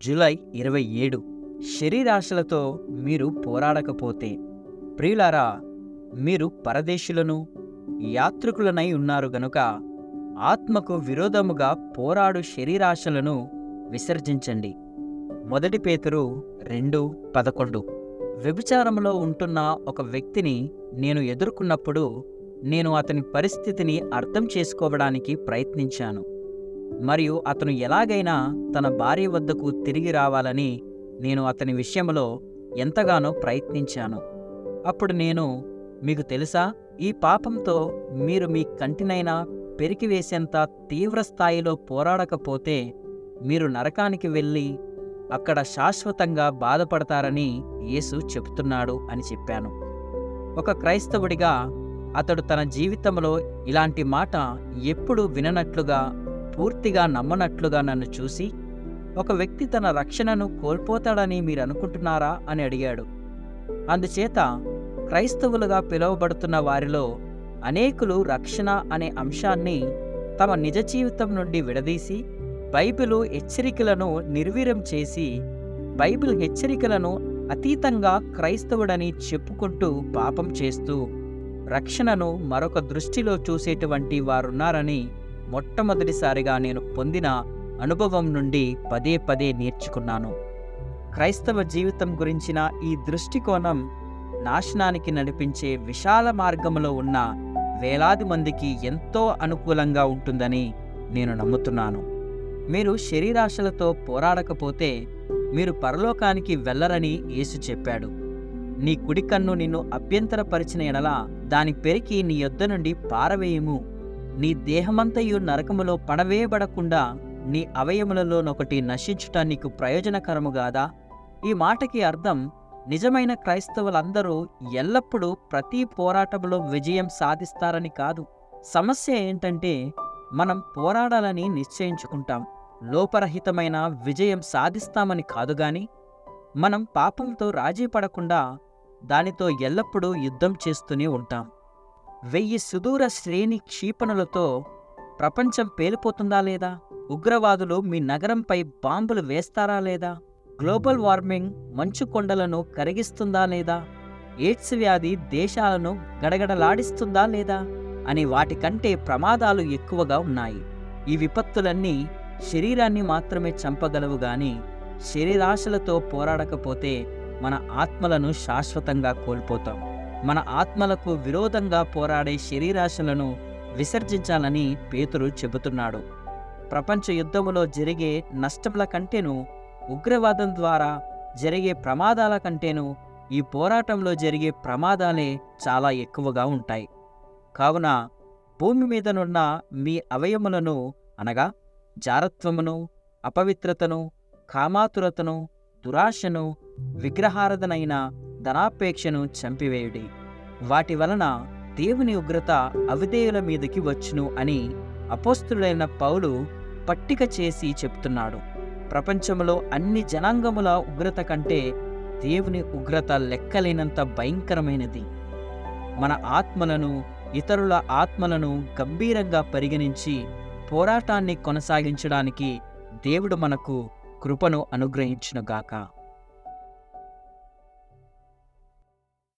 July ఇరవై ఏడు శరీరాశలతో మీరు పోరాడకపోతే ప్రియులారా మీరు పరదేశులను యాత్రికులనై ఉన్నారు గనుక ఆత్మకు విరోధముగా పోరాడు శరీరాశలను విసర్జించండి మొదటి పేతురు రెండు పదకొండు వ్యభిచారంలో ఉంటున్న ఒక వ్యక్తిని నేను ఎదుర్కొన్నప్పుడు నేను అతని పరిస్థితిని అర్థం చేసుకోవడానికి ప్రయత్నించాను మరియు అతను ఎలాగైనా తన భార్య వద్దకు తిరిగి రావాలని నేను అతని విషయంలో ఎంతగానో ప్రయత్నించాను అప్పుడు నేను మీకు తెలుసా ఈ పాపంతో మీరు మీ కంటినైనా పెరికివేసేంత తీవ్ర స్థాయిలో పోరాడకపోతే మీరు నరకానికి వెళ్ళి అక్కడ శాశ్వతంగా బాధపడతారని యేసు చెబుతున్నాడు అని చెప్పాను ఒక క్రైస్తవుడిగా అతడు తన జీవితంలో ఇలాంటి మాట ఎప్పుడు విననట్లుగా పూర్తిగా నమ్మనట్లుగా నన్ను చూసి ఒక వ్యక్తి తన రక్షణను కోల్పోతాడని మీరు అనుకుంటున్నారా అని అడిగాడు అందుచేత క్రైస్తవులుగా పిలువబడుతున్న వారిలో అనేకులు రక్షణ అనే అంశాన్ని తమ నిజ జీవితం నుండి విడదీసి బైబిలు హెచ్చరికలను నిర్వీర్యం చేసి బైబిల్ హెచ్చరికలను అతీతంగా క్రైస్తవుడని చెప్పుకుంటూ పాపం చేస్తూ రక్షణను మరొక దృష్టిలో చూసేటువంటి వారున్నారని మొట్టమొదటిసారిగా నేను పొందిన అనుభవం నుండి పదే పదే నేర్చుకున్నాను క్రైస్తవ జీవితం గురించిన ఈ దృష్టికోణం నాశనానికి నడిపించే విశాల మార్గంలో ఉన్న వేలాది మందికి ఎంతో అనుకూలంగా ఉంటుందని నేను నమ్ముతున్నాను మీరు శరీరాశలతో పోరాడకపోతే మీరు పరలోకానికి వెళ్ళరని యేసు చెప్పాడు నీ కుడి కన్ను నిన్ను అభ్యంతరపరిచిన ఎడల దాని పెరికి నీ యొద్ద నుండి పారవేయము నీ దేహమంతయు నరకములో పడవేయబడకుండా నీ అవయములలోనొకటి నశించుట నీకు ప్రయోజనకరము గాదా ఈ మాటకి అర్థం నిజమైన క్రైస్తవులందరూ ఎల్లప్పుడూ ప్రతి పోరాటంలో విజయం సాధిస్తారని కాదు సమస్య ఏంటంటే మనం పోరాడాలని నిశ్చయించుకుంటాం లోపరహితమైన విజయం సాధిస్తామని కాదు గాని మనం పాపంతో రాజీ పడకుండా దానితో ఎల్లప్పుడూ యుద్ధం చేస్తూనే ఉంటాం వెయ్యి సుదూర శ్రేణి క్షిపణులతో ప్రపంచం పేలిపోతుందా లేదా ఉగ్రవాదులు మీ నగరంపై బాంబులు వేస్తారా లేదా గ్లోబల్ వార్మింగ్ మంచు కొండలను కరిగిస్తుందా లేదా ఎయిడ్స్ వ్యాధి దేశాలను గడగడలాడిస్తుందా లేదా అని వాటికంటే ప్రమాదాలు ఎక్కువగా ఉన్నాయి ఈ విపత్తులన్నీ శరీరాన్ని మాత్రమే చంపగలవు గాని శరీరాశలతో పోరాడకపోతే మన ఆత్మలను శాశ్వతంగా కోల్పోతాం మన ఆత్మలకు విరోధంగా పోరాడే శరీరాశలను విసర్జించాలని పేతురు చెబుతున్నాడు ప్రపంచ యుద్ధములో జరిగే నష్టముల కంటేను ఉగ్రవాదం ద్వారా జరిగే ప్రమాదాల కంటేను ఈ పోరాటంలో జరిగే ప్రమాదాలే చాలా ఎక్కువగా ఉంటాయి కావున భూమి మీదనున్న మీ అవయములను అనగా జారత్వమును అపవిత్రతను కామాతురతను దురాశను విగ్రహారధనైన ధనాపేక్షను చంపివేయుడి వాటి వలన దేవుని ఉగ్రత అవిధేయుల మీదకి వచ్చును అని అపోస్తుడైన పౌలు పట్టిక చేసి చెప్తున్నాడు ప్రపంచంలో అన్ని జనాంగముల ఉగ్రత కంటే దేవుని ఉగ్రత లెక్కలేనంత భయంకరమైనది మన ఆత్మలను ఇతరుల ఆత్మలను గంభీరంగా పరిగణించి పోరాటాన్ని కొనసాగించడానికి దేవుడు మనకు కృపను అనుగ్రహించునుగాక